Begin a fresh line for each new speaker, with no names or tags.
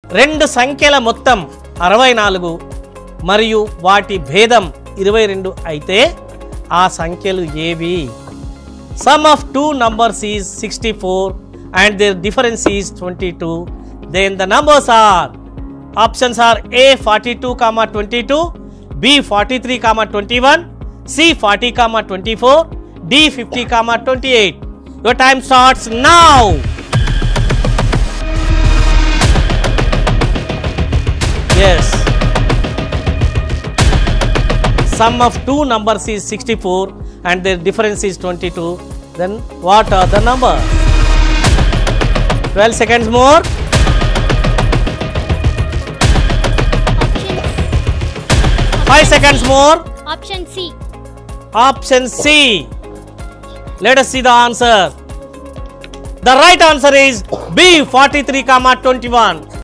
రెండు సంఖ్యల మొత్తం అరవై నాలుగు మరియు వాటి భేదం ఇరవై రెండు అయితే ఆ సంఖ్యలు ఏవి sum of two numbers is sixty four and their difference is twenty two then the numbers are options are A forty two comma twenty two B forty three comma twenty one C forty comma twenty four D fifty comma twenty eight your time starts now yes sum of two numbers is 64 and their difference is 22 then what are the numbers 12 seconds more
Option
5 seconds more
option C.
option c let us see the answer the right answer is b 43 comma 21